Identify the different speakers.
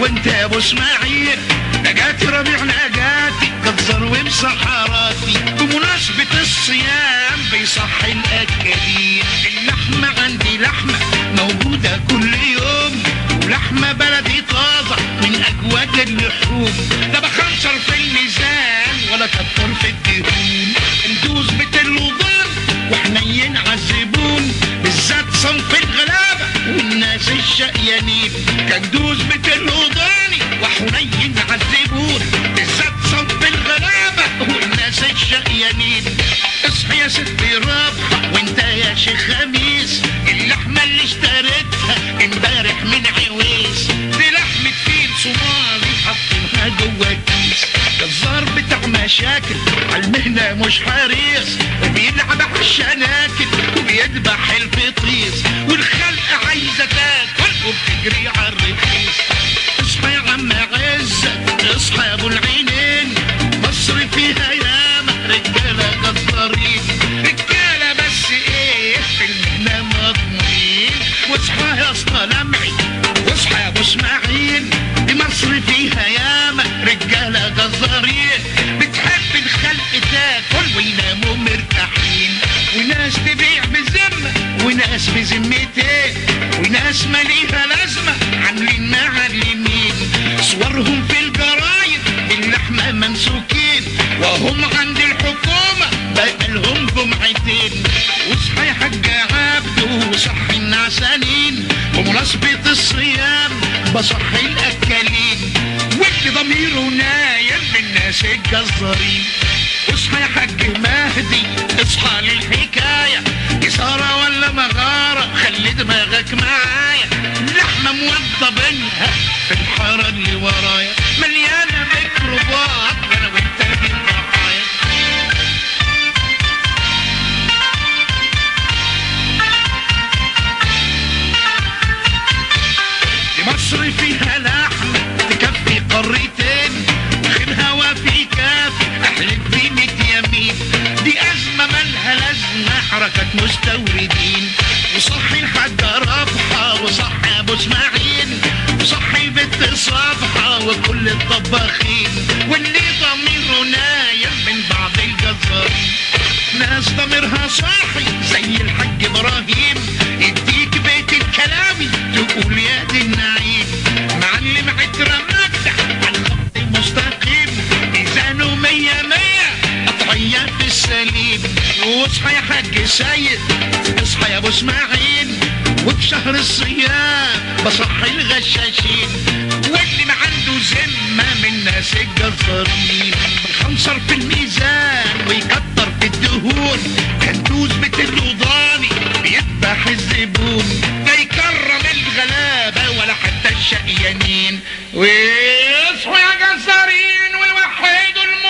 Speaker 1: وانت يا ابو اسماعيل نجاتي ربيع نجاتي جزار ومسحراتي بمناسبة الصيام بيصحي الاكلين اللحمة عندي لحمة موجودة كل يوم ولحمة بلدي طازة من اجود اللحوم لا بخنصر في الميزان ولا كتر في الدهون ندوس بالوضان وحنين عالزبون بالذات صنف الغلابة والناس الشقيانين كندوز بالوضاني وحنين عالزبون بالذات صنف الغلابة والناس الشقيانين اصحى يا ستي رابحة وانت يا شيخ خميس اللحمة اللي اشتريتها امبارح من عويس دي لحمة فيل صومالي حاطينها جوا كيس جزار بتاع مشاكل عالمهنة مش حريص وبيلعب عالشناكل وبيذبح الفطيس والخلق عايزة تاكل وبتجري عالرخيص اصحى يا عم عزة اصحى يا ابو العينين مصر فيها ياما رجالة جزارين رجالة بس ايه في المهنة مضمونين واصحى يا اسطى لمعي واصحى يا ابو اسماعيل دي مصر فيها ياما رجالة جزارين بتحب الخلق تاكل ويناموا مرتاحين وناس تبيع بذمة وناس بذمتين وناس ماليها لازمة عاملين معلمين صورهم في الجرايد باللحمة ممسوكين وهم عند الحكومة بقالهم جمعتين واصحى يا حاج عبده وصحي النعسانين بمناسبة الصيام بصحي الأكالين واللي ضميره نايم من ناس الجزارين اصحى يا حاج مهدي اصحى للحكاية إثارة ولا مغارة خلي دماغك معايا لحمة موضبينها في الحارة اللي ورايا مليانة ميكروبات أنا وأنت دي الضحايا دي مصر فيها لحمة تكفي قارتين خيرها وفي كافي احلف في ميت يمين دي أزمة مالها لازمة حركة مستوردين وصحي الحاج رفحة وصحي أبو إسماعيل وصحي البت صفحة وكل الطباخين واللي ضميره نايم من بعض الجزارين ناس ضميرها صاحي زي الحاج إبراهيم يديك بيت الكلاوي تقول يا دي النعيم معلم عترة مجدع على الخط المستقيم ميزانه مية مية قطعية في السليم واصحى يا حاج سيد اصحى يا ابو اسماعيل وفي شهر الصيام بصحي الغشاشين واللي ما عنده ذمة من ناس الجزارين بخنصر في الميزان ويكتر في الدهون كندوز بتلوضاني بيذبح الزبون لا يكرم الغلابة ولا حتى الشقيانين ويه